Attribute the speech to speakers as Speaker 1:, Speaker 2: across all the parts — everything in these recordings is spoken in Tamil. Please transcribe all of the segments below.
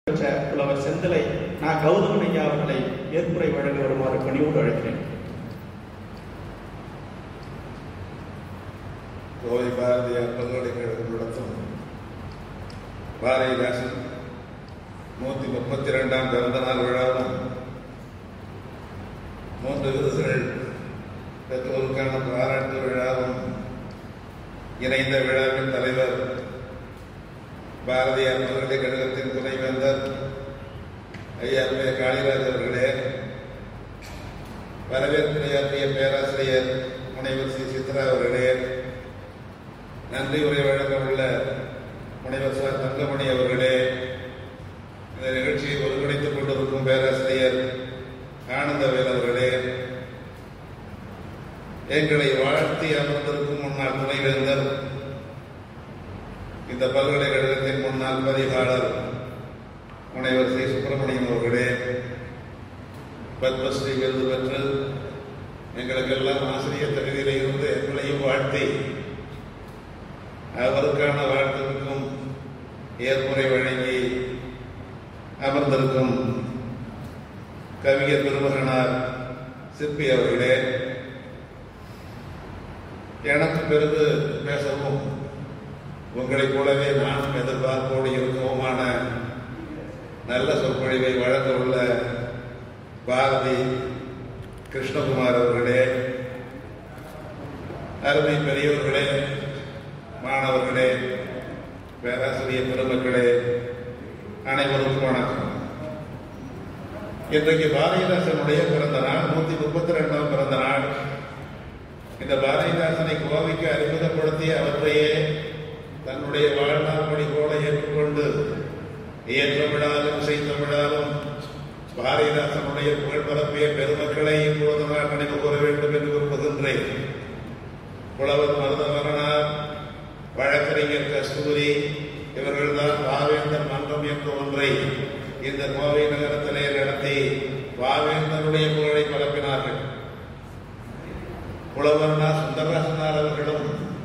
Speaker 1: பெற்ற புலவர் செந்திலை நான் கௌதமன் ஐயா அவர்களை ஏற்புரை வழங்க வருமாறு பணியோடு அழைக்கிறேன்
Speaker 2: கோவை பாரதியார் பல்கலைக்கழகம் நடத்தும் பாரதிதாசன் நூத்தி முப்பத்தி இரண்டாம் பிறந்த நாள் விழாவும் மூன்று விருதுகள் பெற்றோருக்கான பாராட்டு விழாவும் இணைந்த விழாவின் தலைவர் பாரதியார் பல்கலைக்கழகத்தின் துணைவேந்தர் ஐயா பே. காளிராஜ் அவர்களே வரவேற்புரையாற்றிய பேராசிரியர் முனைவர் சி சித்ரா அவர்களே நன்றி உரை வழங்க உள்ள முனைவர் சார் தங்கமணி அவர்களே இந்த நிகழ்ச்சியை ஒருங்கிணைத்துக் கொண்டிருக்கும் பேராசிரியர் ஆனந்தவேல் அவர்களே எங்களை வாழ்த்தி அமர்ந்திருக்கும் முன்னாள் துணைவேந்தர் இந்த பல்கலைக்கழகத்தின் முன்னாள் பதிவாளர் முனைவர் சி சுப்பிரமணியம் அவர்களே பத்மஸ்ரீ விருது பெற்று எங்களுக்கெல்லாம் ஆசிரியர் தகுதியில இருந்து எங்களையும் வாழ்த்தி அவருக்கான வாழ்த்துக்கும் ஏற்புரை வழங்கி அமர்ந்திருக்கும் கவிஞர் பெருமகனார் சிற்பி அவர்களே எனக்கு பிறகு பேசவும் உங்களைப் போலவே நானும் எதிர்பார்ப்போடு இருக்கவுமான நல்ல சொற்பொழிவை வழங்க உள்ள பாரதி கிருஷ்ணகுமார் அவர்களே அருமை பெரியவர்களே மாணவர்களே பேராசிரியர் பெருமக்களே அனைவருக்கும் வணக்கம் இன்றைக்கு பாரதிதாசனுடைய பிறந்த நாள் நூத்தி முப்பத்தி ரெண்டாம் பிறந்த நாள் இந்த பாரதிதாசனை கோவைக்கு அறிமுகப்படுத்திய அவற்றையே தன்னுடைய வாழ்நாள் மொழி போல ஏற்றுக்கொண்டு இயற்றமிழாலும் இசைத்தமிழாலும் பாரதிதாசனுடைய புகழ் பரப்பிய பெருமக்களை இப்பொழுது நான் நினைவு கூற வேண்டும் என்று விரும்புகின்றேன் புலவர் மருதவரனார் வழக்கறிஞர் கஸ்தூரி இவர்கள்தான் பாவேந்தர் மன்றம் என்ற ஒன்றை இந்த கோவை நகரத்திலே நடத்தி பாவேந்தருடைய புகழை பரப்பினார்கள் புலவர்னார் சுந்தரராசனார் அவர்களும்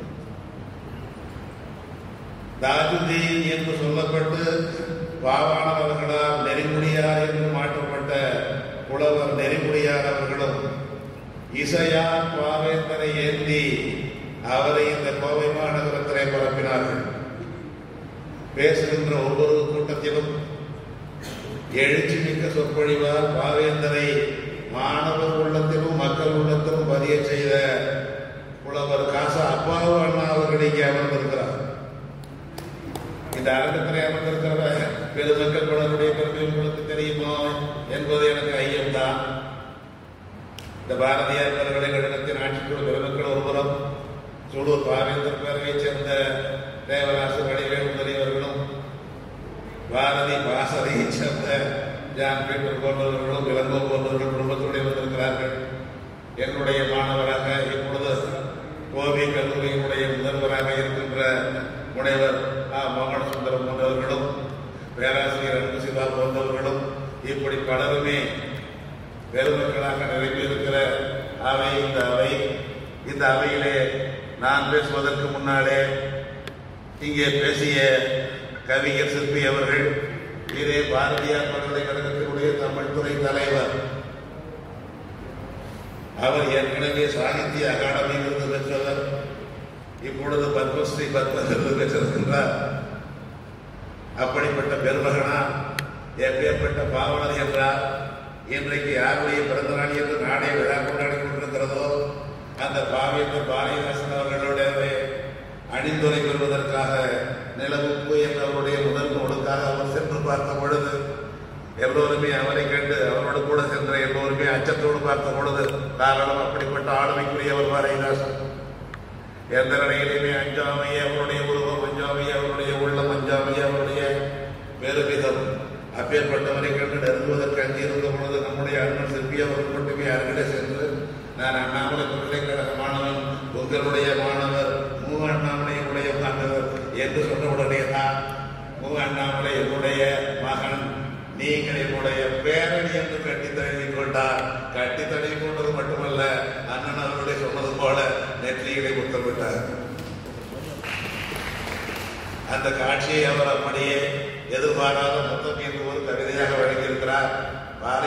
Speaker 2: தாஜுதி என்று சொல்லப்பட்டு பாவாணர் அவர்களால் நெறிமுடியார் என்று மாற்றப்பட்ட புலவர் நெறிமுடியார் அவர்களும் இசையார் பாவேந்தரை ஏந்தி அவரை இந்த கோவை மாநகரத்திலே பரப்பினார்கள் பேசுகின்ற ஒவ்வொரு கூட்டத்திலும் எழுச்சி மிக்க சொற்பொழிவால் பாவேந்தரை மாணவர் உள்ளத்திலும் மக்கள் உள்ளத்திலும் பதிய செய்த புலவர் காசா அப்பாவு அண்ணா அவர்கள் இங்கே அமர்ந்திருக்கிறார் இந்த அரங்கத்திலே அமர்ந்திருக்கிற பெருமக்கள் பலருடைய பெருமை உங்களுக்கு தெரியுமோ என்பது எனக்கு ஐயம்தான் இந்த பாரதியார் பல்கலைக்கழகத்தின் ஆட்சிக்குழு பெருமக்கள் ஒருபுறம் சூலூர் பாவேந்தர் பேரவையைச் சேர்ந்த தேவராசு வடிவேல் முதலியவர்களும் பாரதி பாசறையைச் சேர்ந்த ஜான் பீட்டர் போன்றவர்களும் இளங்கோ போன்றவர்கள் குடும்பத்தோடு வந்திருக்கிறார்கள் என்னுடைய மாணவராக இப்பொழுது கோவை கல்லூரியினுடைய முதல்வராக இருக்கின்ற முனைவர் ஆ மோகன சுந்தரம் போன்றவர்களும் பேராசிரியர் அன்பு சிவா போன்றவர்களும் இப்படி பலருமே பெருமக்களாக நிறைவேறுகிற அவை இந்த அவை இந்த அவையிலே நான் பேசுவதற்கு முன்னாலே இங்கே பேசிய கவிஞர் சிற்பி அவர்கள் இதே பாரதியார் பல்கலைக்கழகத்தினுடைய தமிழ் துறை தலைவர் அவர் ஏற்கனவே சாகித்ய அகாடமி விருது பெற்றவர் இப்பொழுது பத்மஸ்ரீ பத்ம விருது பெற்றிருக்கின்றார் அப்படிப்பட்ட பெருமகனா எப்பேற்பட்ட பாவலர் என்றார் இன்றைக்கு யாருடைய பிறந்த நாள் என்று நாடே விழா கொண்டாடி கொண்டிருக்கிறதோ அந்த பாவேந்தர் பாரதிதாசன் அவர்களுடைய அணிந்துரை பெறுவதற்காக நிலவுப்பு என்ற அவருடைய முதல் நூலுக்காக அவர் சென்று பார்த்த பொழுது எல்லோருமே அவரை கண்டு அவரோடு கூட சென்ற எல்லோருமே அச்சத்தோடு பார்த்த பொழுது காரணம் அப்படிப்பட்ட ஆளுமைக்குரியவர் பாரதிதாசன் எந்த நிலையிலுமே அஞ்சாமையே அவருடைய உருவம் அஞ்சாமையே அவருடைய உள்ளம் அஞ்சாமையே அவருடைய பெருமிதம் அப்பேற்பட்டவரை கண்டு நெருங்குவதற்கு அங்கிருந்த பொழுது நம்முடைய அண்ணன் சிற்பி அவர்கள் மட்டுமே அருகிலே சென்று நான் அண்ணாமலை பல்கலைக்கழக மாணவன் உங்களுடைய மாணவர் மு அண்ணாமலையுடைய மாணவர் என்று சொன்ன உடனே தான் மு அண்ணாமலை என்னுடைய மகன் நீங்கள் என்னுடைய பேரணி என்று கட்டி தழுவி கொண்டார் கட்டி தழுவி கொண்டது மட்டுமல்ல அண்ணன் அவர்களுடைய சொன்னது போல நெற்றிகளை முத்தமிட்டார் அந்த காட்சியை அவர் அப்படியே எதிர்பாராத முத்தம் என்று ஒரு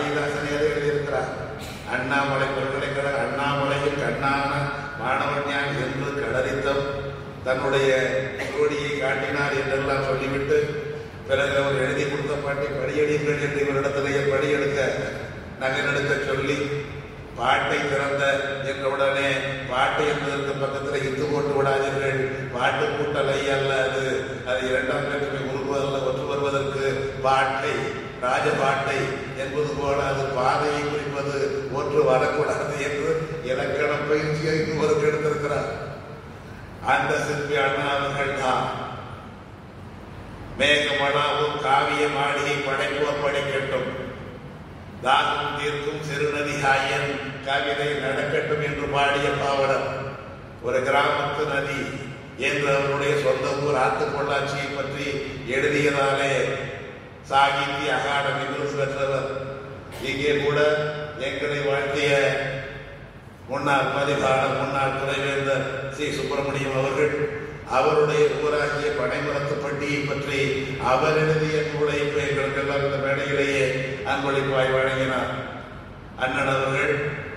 Speaker 2: பாரதிதாசனே அதை எழுதியிருக்கிறார் அண்ணாமலை பல்கலைக்கழக அண்ணாமலையில் கண்ணான மாணவன் ஞான் என்று கடலித்தம் தன்னுடைய ஜோடியை காட்டினார் என்றெல்லாம் சொல்லிவிட்டு பிறகு அவர் எழுதி கொடுத்த பாட்டை படியடிங்கள் என்று இவரிடத்திலேயே படியெடுக்க நகலெடுக்க சொல்லி பாட்டை திறந்த என்றவுடனே பாட்டு என்பதற்கு பக்கத்தில் இத்து போட்டு விடாதீர்கள் பாட்டு கூட்டலை அல்ல அது அது இரண்டாம் வேற்றுமை உருவதல்ல ஒற்று வருவதற்கு பாட்டை ராஜபாட்டை என்பது போல அது பாதையை குறிப்பது ஒன்று வரக்கூடாது என்று இலக்கண பயிற்சியை இவருக்கு எடுத்திருக்கிறார் அந்த சிற்பி அண்ணா அவர்கள் தான் மேகமடாவும் காவிய மாளிகை படைப்போர் படைக்கட்டும் தாகம் தீர்க்கும் சிறுநதி ஆயன் கவிதை நடக்கட்டும் என்று பாடிய பாவலர் ஒரு கிராமத்து நதி என்று அவருடைய சொந்த ஊர் ஆத்து பொள்ளாச்சியை பற்றி எழுதியதாலே சாகித்ய அகாடமி விருது பெற்றவர் இங்கே கூட எங்களை வாழ்த்திய முன்னாள் பதிவாளர் முன்னாள் துணைவேந்தர் சி சுப்பிரமணியம் அவர்கள் அவருடைய ஊராகிய பனைமரத்துப்பட்டியை பற்றி அவர் எழுதிய நூலை இப்ப எங்களுக்கெல்லாம் இந்த மேடையிலேயே அன்பளிப்பாய் வழங்கினார் அண்ணன் அவர்கள்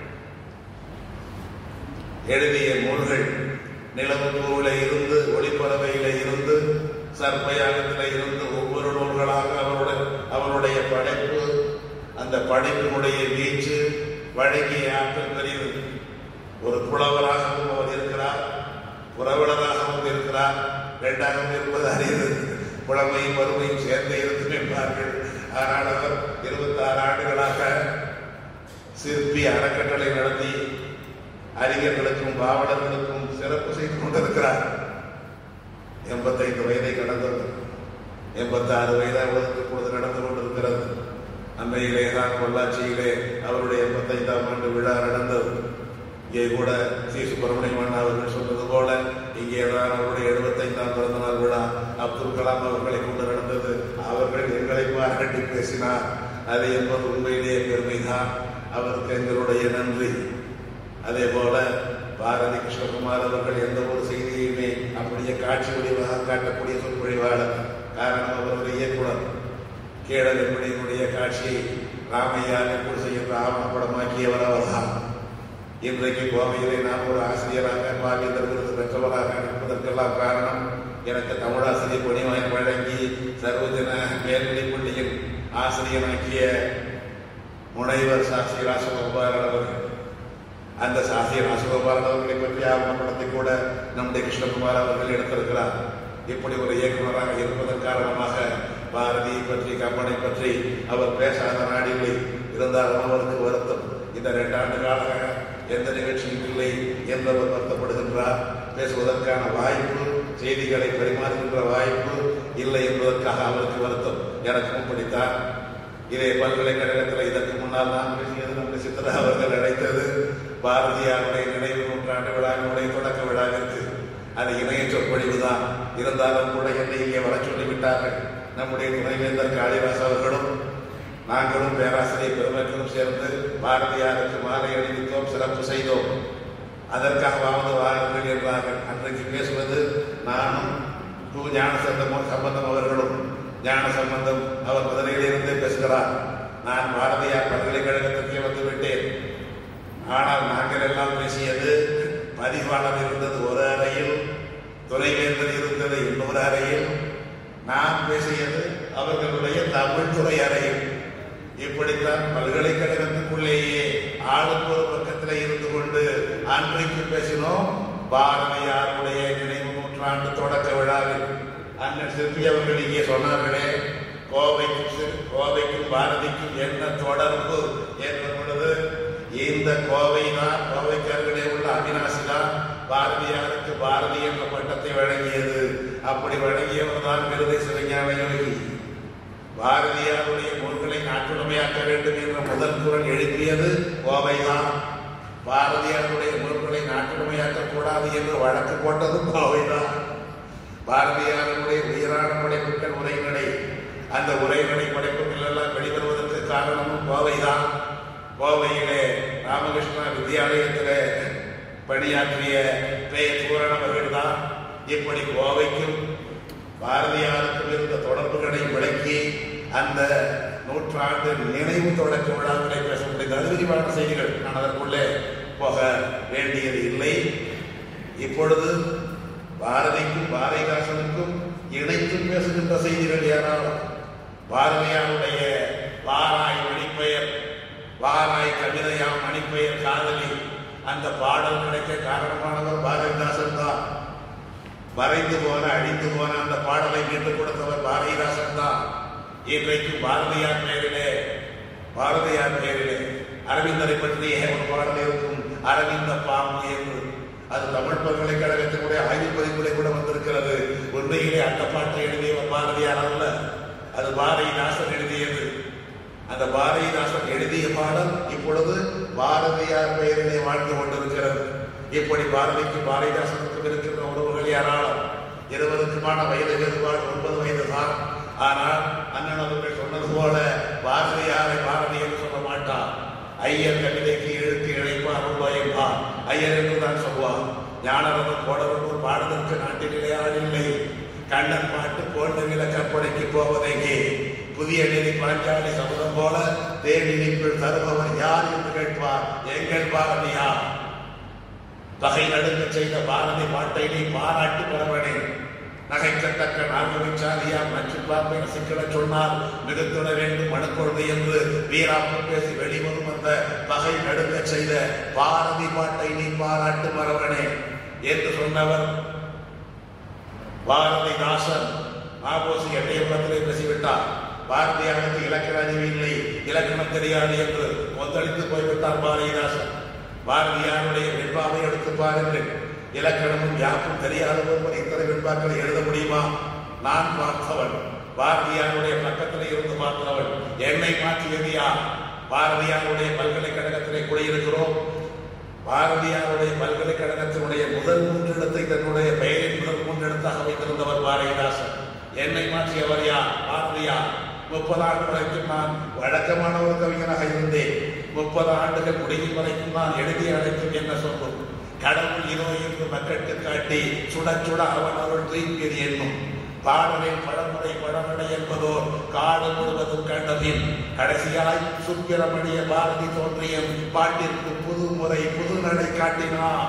Speaker 2: எழுதிய நூல்கள் நிலவுப்பூவில இருந்து ஒளிப்பறவையில இருந்து சர்ப்பயாகத்தில இருந்து ஒவ்வொரு நூல்களாக அவருடைய அவருடைய படைப்பு அந்த படைப்பினுடைய வீச்சு வழங்கிய ஆற்றல் பெரியது ஒரு புலவராகவும் அவர் இருக்கிறார் புறவலராகவும் இருக்கிறார் இரண்டாகவும் இருப்பது அறிவு புலமையும் வறுமையும் சேர்ந்து இருந்து என்பார்கள் ஆனால் அவர் இருபத்தாறு ஆண்டுகளாக சிற்பி அறக்கட்டளை நடத்தி அறிஞர்களுக்கும் பாவலர்களுக்கும் சிறப்பு செய்து கொண்டிருக்கிறார் எண்பத்தைந்து வயதை கடந்தவர் எண்பத்தாறு வயதாவது இப்பொழுது நடந்து கொண்டிருக்கிறது அன்னையிலே தான் பொள்ளாச்சியிலே அவருடைய எண்பத்தைந்தாம் ஆண்டு விழா நடந்தது இங்கே கூட சி சுப்பிரமணியம் அண்ணா அவர்கள் சொன்னது போல இங்கே தான் அவருடைய எழுபத்தைந்தாம் பிறந்த நாள் விழா அப்துல் கலாம் அவர்களை கொண்டு நடந்தது அவர்கள் எங்களை பாராட்டி பேசினார் அது என்பது உண்மையிலேயே பெருமைதான் அவருக்கு எங்களுடைய நன்றி அதே போல பாரதி கிருஷ்ணகுமார் அவர்கள் எந்த ஒரு செய்தியுமே அப்படியே காட்சி வடிவாக காட்டக்கூடிய சொற்பொழிவாளர் காரணம் அவர் ஒரு இயக்குனர் கேடலினுடைய காட்சியை ராமையா நெற்பு செய்கின்ற ஆவணப்படமாக்கியவர் அவர்தான் இன்றைக்கு கோவையிலே நான் ஒரு ஆசிரியராக பாவேந்தர் விருது பெற்றவராக இருப்பதற்கெல்லாம் காரணம் எனக்கு தமிழாசிரியர் பணிவாய் வழங்கி சர்வஜன மேல்நிலைப் பள்ளியில் ஆசிரியராக்கிய முனைவர் சாஸ்திரி ராசகோபாலன் அவர்கள் அந்த சாஸ்திரி ராசகோபாலன் அவர்களை பற்றி ஆவணப்படத்தை கூட நம்முடைய கிருஷ்ணகுமார் அவர்கள் எடுத்திருக்கிறார் இப்படி ஒரு இயக்குநராக இருப்பதன் காரணமாக பாரதியை பற்றி கம்பனை பற்றி அவர் பேசாத நாடில்லை இருந்தாலும் அவருக்கு வருத்தம் இந்த ரெண்டு ஆண்டு காலமாக எந்த நிகழ்ச்சியும் இல்லை என்றவர் வருத்தப்படுகின்றார் பேசுவதற்கான வாய்ப்பு செய்திகளை பரிமாறுகின்ற வாய்ப்பு இல்லை என்பதற்காக அவருக்கு வருத்தம் எனக்கும் பிடித்தார் இதே பல்கலைக்கழகத்தில் இதற்கு முன்னால் நான் பேசியது நம்முடைய சித்ரா அவர்கள் அழைத்தது பாரதியாருடைய நினைவு நூற்றாண்டு விழாவினுடைய தொடக்க விழாவிற்கு அது இணைய சொற்பொழிவு தான் இருந்தாலும் கூட என்னை இங்கே வர சொல்லிவிட்டார்கள் நம்முடைய துணைவேந்தர் காளிதாஸ் அவர்களும் நாங்களும் பேராசிரியர் பெருமக்களும் சேர்ந்து பாரதியாருக்கு மாலை அணிவித்தோம் சிறப்பு செய்தோம் அதற்காகவாவது வாருங்கள் என்றார்கள் அன்றைக்கு பேசுவது நானும் கு ஞான சம்பந்தம் சம்பந்தம் அவர்களும் ஞான சம்பந்தம் அவர் மதுரையிலிருந்தே பேசுகிறார் நான் பாரதியார் பல்கலைக்கழகத்திற்கே வந்து விட்டேன் ஆனால் நாங்கள் எல்லாம் பேசியது பதிவாளர் இருந்தது ஒரு அறையில் துணைவேந்தர் இருந்தது இன்னொரு அறையில் நான் பேசியது அவர்களுடைய தமிழ் துறை அறையில் இப்படித்தான் பல்கலைக்கழகத்துக்குள்ளேயே ஆளுக்கு ஒரு பக்கத்தில் இருந்து கொண்டு அன்றைக்கு பேசினோம் பாரதியாருடைய நினைவு நூற்றாண்டு தொடக்க விழாவில் அண்ணன் சிற்பி அவர்கள் இங்கே சொன்னார்களே கோவைக்கும் சிறு- கோவைக்கும் பாரதிக்கும் என்ன தொடர்பு ஏற்படும் பொழுது இந்த கோவை தான் கோவைக்காரர்களே உள்ள அவினாசி தான் பாரதியாருக்கு பாரதி என்ற பட்டத்தை வழங்கியது அப்படி வழங்கியவர் தான் விருதை சிவஞான யோகி பாரதியாருடைய நூல்களை நாட்டுடைமையாக்க வேண்டும் என்ற முதல் குரல் எழுப்பியது கோவைதான் பாரதியாருடைய நூல்களை நாட்டுடைமையாக்க கூடாது என்று வழக்கு போட்டதும் கோவைதான் பாரதியாருடைய உயிரான படைப்புகள் உரைநடை அந்த உரைநடை படைப்புகள் எல்லாம் வெளிவருவதற்கு காரணமும் கோவைதான் கோவையிலே ராமகிருஷ்ணா வித்யாலயத்திலே பணியாற்றிய பெயர் பூரண அவர்கள் தான் இப்படி கோவைக்கும் பாரதியாருக்கும் இருந்த தொடர்புகளை விளக்கி அந்த நூற்றாண்டு நினைவு தொடக்க விழாக்களை பேச முடிந்த அது விரிவான செய்திகள் நான் அதற்குள்ளே போக வேண்டியது இல்லை இப்பொழுது பாரதிக்கும் பாரதிதாசனுக்கும் இணைத்து பேசுகின்ற செய்திகள் யாராவது பாரதியாருடைய வாராய் மணிப்பெயர் வாராய் கவிதையாம் மணிப்பெயர் காதலி அந்த பாடல் கிடைக்க காரணமானவர் பாரதிதாசன் தான் வரைந்து போன அழிந்து போன அந்த பாடலை மீட்டுக் கொடுத்தவர் பாரதிதாசன் தான் இன்றைக்கு பாரதியார் பெயரிலே பாரதியார் பெயரிலே அரவிந்தரை பற்றிய ஒரு பாடல் இருக்கும் அரவிந்த பாம்பு என்று அது தமிழ் பல்கலைக்கழகத்தினுடைய ஆய்வு பதிப்புகளை கூட வந்திருக்கிறது உண்மையிலே அந்த பாட்டை எழுதியவர் பாரதியார் அல்ல அது பாரதிதாசன் எழுதியது அந்த பாரதிதாசன் எழுதிய பாடல் இப்பொழுது பாரதியார் பெயரிலே வாழ்ந்து கொண்டிருக்கிறது இப்படி பாரதிக்கு பாரதிதாசனுக்கும் இருக்கின்ற உறவுகள் ஏராளம் இருவருக்குமான வயது வேறுபாடு ஒன்பது வயது தான் ஆனால் அண்ணன் அவர்கள் சொன்னது போல பாரதியாரை பாரதி என்று சொல்ல மாட்டார் ஐயர் கவிதைக்கு எழுத்து இழைப்பார் உபாயம்பா ஐயர் என்று தான் சொல்வார் ஞானரவன் கோடவன் பாடுவதற்கு நாட்டிலே ஆள் இல்லை கண்ணன் பாட்டு கோண்ட வில கற்பனைக்கு போவதெங்கே புதிய நிதி பாஞ்சாலி சபதம் போல தேடி நிற்பில் தருபவர் யார் என்று கேட்பார் எங்கள் பாரதியா பகை நடுங்க செய்த பாரதி பாட்டை நீ பாராட்டு பெறவனே நகைக்கத்தக்க நாகவிச்சாரியாம் நச்சு பாம்பை சிக்கல சொன்னார் மிகுத்துட வேண்டும் மனுக்கொள்கை என்று வீராப்பம் பேசி வெளிவரும் அந்த பகை நடுங்க செய்த பாரதி பாட்டை நீ பாராட்டு மரவனே என்று சொன்னவர் பாரதிதாசன் மாபோசி எட்டயபுரத்திலே பேசிவிட்டார் பாரதியாருக்கு இலக்கண அறிவு இல்லை இலக்கணம் தெரியாது என்று கொந்தளித்து போய்விட்டார் பாரதிதாசன் பாரதியாருடைய வெண்பாவை எடுத்து பாருங்கள் இலக்கணமும் யாருக்கும் தெரியாத ஒருவர் இத்தனை வெண்பாக்களை எழுத முடியுமா நான் பார்த்தவன் பாரதியாருடைய பக்கத்தில் இருந்து பார்த்தவன் என்னை மாற்றியது யார் பாரதியாருடைய பல்கலைக்கழகத்திலே குடியிருக்கிறோம் பாரதியாருடைய பல்கலைக்கழகத்தினுடைய முதல் மூன்றிடத்தை தன்னுடைய பெயரின் முதல் மூன்றிடத்தாக வைத்திருந்தவர் பாரதிதாசன் என்னை மாற்றியவர் யார் பாரதியார் முப்பது ஆண்டு வரைக்கும் நான் வழக்கமான ஒரு கவிஞனாக இருந்தேன் முப்பது ஆண்டுகள் முடியும் வரைக்கும் நான் எழுதி அழைக்கும் என்ன சொல்லும் கடவுள் இதோ என்று மக்களுக்கு காட்டி சுட சுட அவன் அவள் தூங்கியது என்னும் பாடலின் பழமுறை பழமடை என்பதோர் காடு முழுவதும் கண்டபின் கடைசியாய் சுக்கிரமணிய பாரதி தோன்றிய பாட்டிற்கு புது முறை புது நடை காட்டினான்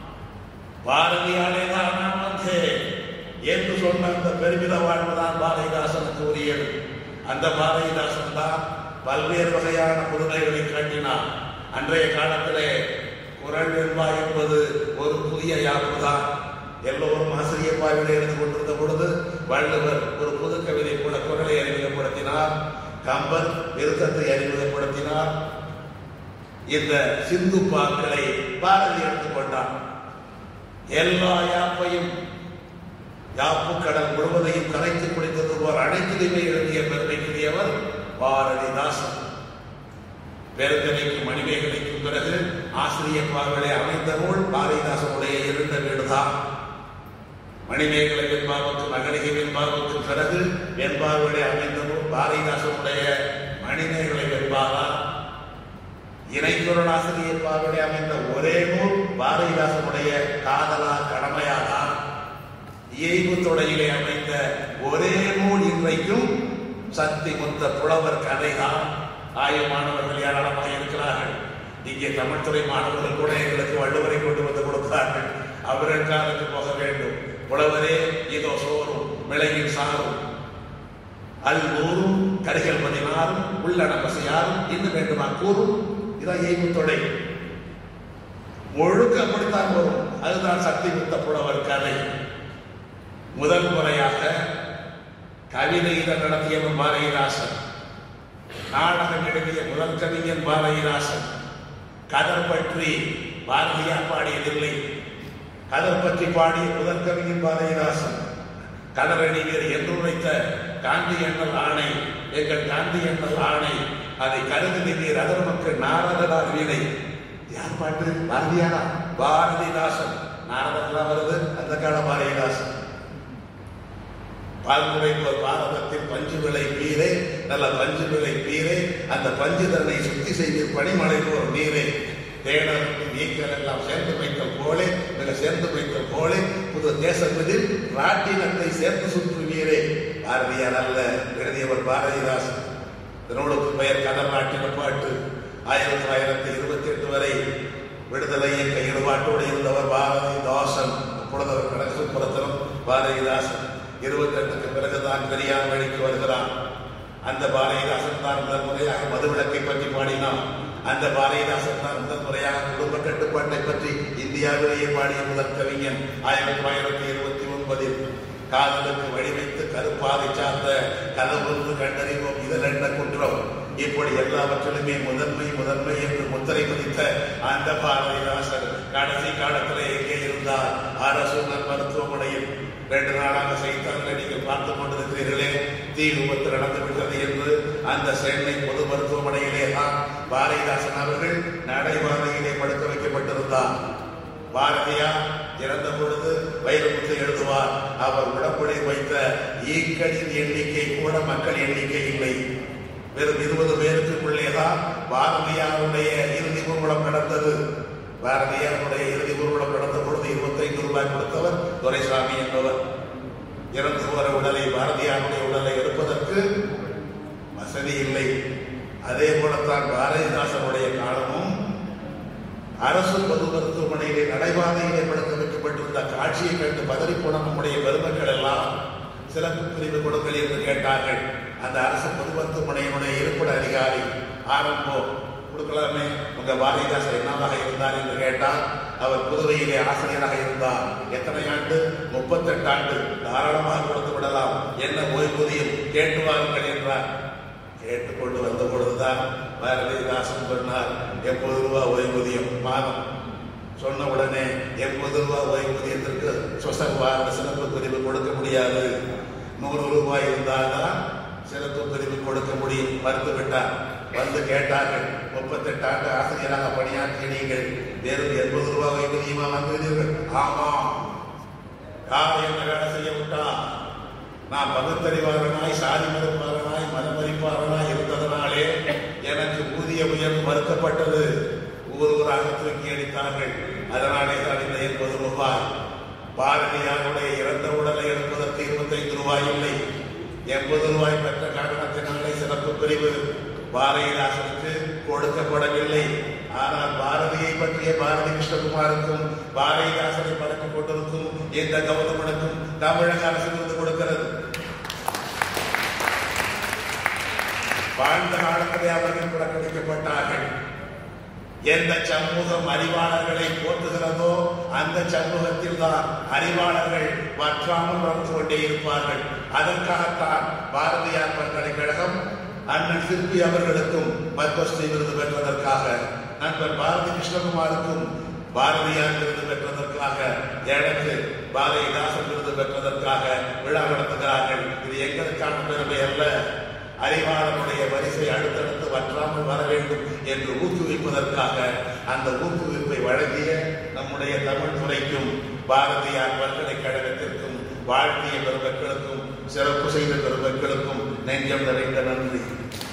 Speaker 2: பாரதியாலே தான் நான் வந்தேன் என்று சொன்ன அந்த பெருமித வாழ்வுதான் பாரதிதாசனுக்கு உரியது அந்த பாரதிதாசன் தான் பல்வேறு வகையான புதுமைகளை காட்டினார் அன்றைய காலத்திலே குரல் வெண்பா என்பது ஒரு புதிய யாப்பு தான் எல்லோரும் ஆசிரியர் பார்வையில் இருந்து கொண்டிருந்த பொழுது வள்ளுவர் ஒரு புது கவிதை கூட குரலை அறிமுகப்படுத்தினார் கம்பன் விருத்தத்தை அறிமுகப்படுத்தினார் இந்த சிந்து பாக்களை பாரதி எடுத்துக்கொண்டார் எல்லா யாப்பையும் யாப்பு கடல் முழுவதையும் கரைத்து குடித்தது போல் அனைத்திலுமே எழுதிய பெருமைக்குரியவர் பாரதிதாசன் பெருங்கலைக்கும் மணிமேகலைக்கும் பிறகு ஆசிரியர் பார்வையை அமைந்த நூல் பாரதிதாசனுடைய இருந்த வீடுதான் மணிமேகலை வெண்பாவுக்கு மகரிகை வெண்பாவுக்கு பிறகு வெண்பாவுடைய அமைந்த நூல் பாரதிதாசனுடைய மணிமேகலை வெண்பாதா இணைக்குரல் ஆசிரியர் பார்வையை அமைந்த ஒரே நூல் பாரதிதாசனுடைய காதலா கடமையாதான் இயல்பு தொடையிலே அமைந்த ஒரே நூல் இன்றைக்கும் சக்தி முத்த புலவர் கதைதான் ஆய்வு மாணவர்கள் ஏராளமாக இருக்கிறார்கள் இங்கே தமிழ்துறை மாணவர்கள் கூட எங்களுக்கு வள்ளுவரை கொண்டு வந்து கொடுத்தார்கள் அவர்கள் காலத்து போக வேண்டும் புலவரே இதோ சோறும் மிளகின் சாரும் அல் நூறும் கரிகள் பதினாறும் உள்ளன பசியாரும் இன்னும் வேண்டுமா கூறும் இதான் எய்வு தொடை முழுக்க அப்படித்தான் வரும் அதுதான் சக்தி முத்த புலவர் கதை முதல் முறையாக கவிதை இதழ் நடத்தியவன் பாரதிதாசன் நாடகம் எழுதிய முதல் கவிஞன் பாரதிதாசன் கதர் பற்றி பாரதியார் பாடியதில்லை கதர் பற்றி பாடிய முதல் கவிஞன் பாரதிதாசன் கதரணியர் என்று உரைத்த காந்தி எண்ணல் ஆணை எங்கள் காந்தி எண்ணல் ஆணை அதை கருதி நீர் அதர் மக்கள் நாரதனார் வீணை யார் பாட்டு பாரதியாரா பாரதிதாசன் நாரதெல்லாம் வருது அந்த கால பாரதிதாசன் பால்முறைப்போர் பாரதத்தில் பஞ்சு விலை பீரே நல்ல பஞ்சு விலை பீரே அந்த பஞ்சு தன்னை சுத்தி செய்வீர் பனிமலை போர் நீரே தேடர் நீக்கல் எல்லாம் சேர்ந்து வைத்த போலே மிக சேர்ந்து வைத்த போலே புது தேசத்தில் ராட்டினத்தை சேர்த்து சுற்றுவீரே பாரதியார் அல்ல எழுதியவர் பாரதிதாசன் இந்த நூலுக்கு பெயர் கதநாட்டின பாட்டு ஆயிரத்தி தொள்ளாயிரத்தி இருபத்தி எட்டு வரை விடுதலை இயக்க ஈடுபாட்டோடு இருந்தவர் பாரதிதாசன் அப்பொழுது அவர் கணக்கு புறத்திலும் பாரதிதாசன் இருபத்தெட்டுக்கு பிறகுதான் பெரியார் வழிக்கு வருகிறார் அந்த பாரதிதாசன் தான் முதல் முறையாக மதுவிலக்கை பற்றி பாடினான் அந்த பாரதிதாசன் தான் முதல் முறையாக குடும்ப கட்டுப்பாட்டை பற்றி இந்தியாவிலேயே பாடிய முதல் கவிஞன் ஆயிரத்தி தொள்ளாயிரத்தி இருபத்தி ஒன்பதில் காதலுக்கு வடிவைத்து கருப்பாதை சார்ந்த கலவுந்து கண்டறிவோம் இதன் என்ன குற்றம் இப்படி எல்லாவற்றிலுமே முதன்மை முதன்மை என்று முத்திரை பதித்த அந்த பாரதிதாசன் கடைசி காலத்தில் எங்கே இருந்தார் அரசு மருத்துவமனையில் ரெண்டு நாளாக செய்தித்தாள்களை நீங்கள் பார்த்துக் கொண்டிருக்கிறீர்களே தீ விபத்து நடந்துவிட்டது என்று அந்த சென்னை பொது மருத்துவமனையிலே தான் பாரதிதாசன் அவர்கள் நடைபாதையிலே படுக்க வைக்கப்பட்டிருந்தார் பாரதியார் இறந்த பொழுது வைரமுத்து எழுதுவார் அவர் உடம்புடை வைத்த ஈக்களின் எண்ணிக்கை கூட மக்கள் எண்ணிக்கை இல்லை வெறும் இருபது பேருக்குள்ளேதான் பாரதியாருடைய இறுதி ஊர்வலம் நடந்தது பாரதியாருடைய இறுதி ஊர்வலம் நடந்த பொழுது இருபத்தைந்து ரூபாய் கொடுத்தவர் துரைசாமி என்பவர் இறந்து போற உடலை பாரதியாருடைய உடலை எடுப்பதற்கு வசதி இல்லை அதே போலத்தான் பாரதிதாசனுடைய காலமும் அரசு பொது மருத்துவமனையிலே நடைபாதையிலே படுக்க வைக்கப்பட்டிருந்த காட்சியை கண்டு பதறிப்போன நம்முடைய பெருமக்கள் எல்லாம் சிறப்பு பிரிவு கொடுங்கள் என்று கேட்டார்கள் அந்த அரசு பொது மருத்துவமனையினுடைய இருப்பிட அதிகாரி ஆரம்பம் கொடுக்கலாமே உங்க பாரதிதாசன் என்னவாக இருந்தார் என்று கேட்டால் அவர் புதுவையிலே ஆசிரியராக இருந்தார் எத்தனை ஆண்டு முப்பத்தெட்டு ஆண்டு தாராளமாக கொடுத்து விடலாம் என்ன ஓய்வூதியம் கேட்டு வாருங்கள் என்றார் கேட்டுக்கொண்டு வந்த பொழுதுதான் பாரதிதாசன் சொன்னார் எண்பது ரூபா ஓய்வூதியம் மாதம் சொன்ன உடனே எண்பது ரூபா ஓய்வூதியத்திற்கு சொசர்வார சிறப்பு பிரிவு கொடுக்க முடியாது நூறு ரூபாய் இருந்தால்தான் சிறப்பு பிரிவு கொடுக்க முடியும் மறுத்து விட்டார் வந்து கேட்டார்கள் முப்பத்தெட்டு ஆண்டு ஆசிரியராக பணியாற்றிய நீங்கள் வெறும் எண்பது ரூபாய் ஓய்வூதியமா வந்தீர்கள் ஆமாம் யார் என்ன வேலை செய்ய விட்டா நான் பகுத்தறிவாளனாய் சாதி மறுப்பாளனாய் மதமறிப்பாளனாய் இருந்ததனாலே எனக்கு ஊதிய உயர்வு மறுக்கப்பட்டது ஊர் ஊராக தூக்கி அடித்தார்கள் அதனாலே தான் இந்த எண்பது ரூபாய் பாரதியாருடைய இறந்த உடலை எடுப்பதற்கு இருபத்தைந்து ரூபாய் இல்லை எண்பது ரூபாய் பெற்ற காரணத்தினாலே சிறப்பு பிரிவு பாரதிதாசனுக்கு கொடுக்கப்படவில்லை ஆனால் பாரதியை பற்றிய பாரதி கிருஷ்ணகுமாருக்கும் பாரதிதாசனை பறக்க கொண்டிருக்கும் எந்த கவர்மெண்ட்டுக்கும் தமிழக அரசு விருது கொடுக்கிறது வாழ்ந்த காலத்திலே அவர்கள் புறக்கணிக்கப்பட்டார்கள் எந்த சமூகம் அறிவாளர்களை போற்றுகிறதோ அந்த சமூகத்தில் தான் அறிவாளர்கள் வற்றாமல் வளர்ந்து கொண்டே இருப்பார்கள் அதற்காகத்தான் பாரதியார் பல்கலைக்கழகம் அண்ணன் சிற்பி அவர்களுக்கும் பத்மஸ்ரீ விருது பெற்றதற்காக நண்பர் பாரதி கிருஷ்ணகுமாருக்கும் பாரதியார் விருது பெற்றதற்காக எனக்கு பாரதிதாசன் விருது பெற்றதற்காக விழா நடத்துகிறார்கள் இது எங்களுக்கான பெருமை அல்ல அறிவாளனுடைய வரிசை அடுத்தடுத்து வற்றாமல் வர வேண்டும் என்று ஊக்குவிப்பதற்காக அந்த ஊக்குவிப்பை வழங்கிய நம்முடைய தமிழ் துறைக்கும் பாரதியார் பல்கலைக்கழகத்திற்கும் வாழ்த்திய பெருமக்களுக்கும் சிறப்பு செய்த பெருமக்களுக்கும் நெஞ்சம் நிறைந்த நன்றி